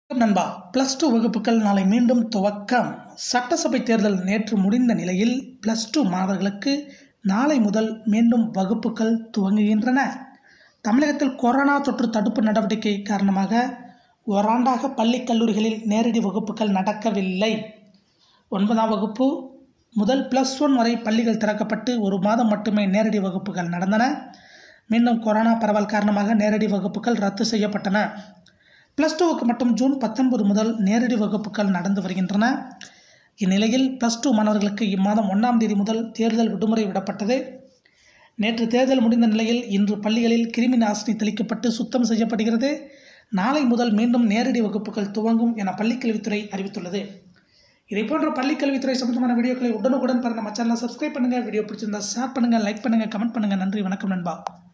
நண்பா plus two வகுப்புகள் நாளை மீண்டும் துவக்கம் சட்டசபை தேர்தல் நேற்று முடிந்த நிலையில் பிளஸ் டூ மாணவர்களுக்கு நாளை முதல் மீண்டும் வகுப்புகள் துவங்குகின்றன தமிழகத்தில் கொரோனா தொற்று தடுப்பு நடவடிக்கை காரணமாக ஓராண்டாக பள்ளி கல்லூரிகளில் நேரடி வகுப்புகள் நடக்கவில்லை ஒன்பதாம் வகுப்பு முதல் ப்ளஸ் ஒன் வரை பள்ளிகள் திறக்கப்பட்டு ஒரு மாதம் மட்டுமே நேரடி வகுப்புகள் நடந்தன மீண்டும் கொரோனா பரவல் காரணமாக நேரடி வகுப்புகள் ரத்து செய்யப்பட்டன ப்ளஸ் டூவுக்கு மட்டும் ஜூன் பத்தொன்பது முதல் நேரடி வகுப்புகள் நடந்து வருகின்றன இந்நிலையில் ப்ளஸ் டூ மாணவர்களுக்கு இம்மாதம் ஒன்றாம் தேதி முதல் தேர்தல் விடுமுறை விடப்பட்டது நேற்று தேர்தல் முடிந்த நிலையில் இன்று பள்ளிகளில் கிருமி நாசினி தெளிக்கப்பட்டு சுத்தம் செய்யப்படுகிறது நாளை முதல் மீண்டும் நேரடி வகுப்புகள் துவங்கும் என பள்ளிக்கல்வித்துறை அறிவித்துள்ளது இதை போன்ற பள்ளிக்கல்வித்துறை சம்பந்தமான வீடியோக்களை உடனுக்குடன் பாருங்க நம்ம சேனலை சப்ஸ்கிரைப் பண்ணுங்கள் வீடியோ பிடிச்சிருந்தா ஷேர் பண்ணுங்கள் லைக் பண்ணுங்கள் கமெண்ட் பண்ணுங்கள் நன்றி வணக்கம் நண்பா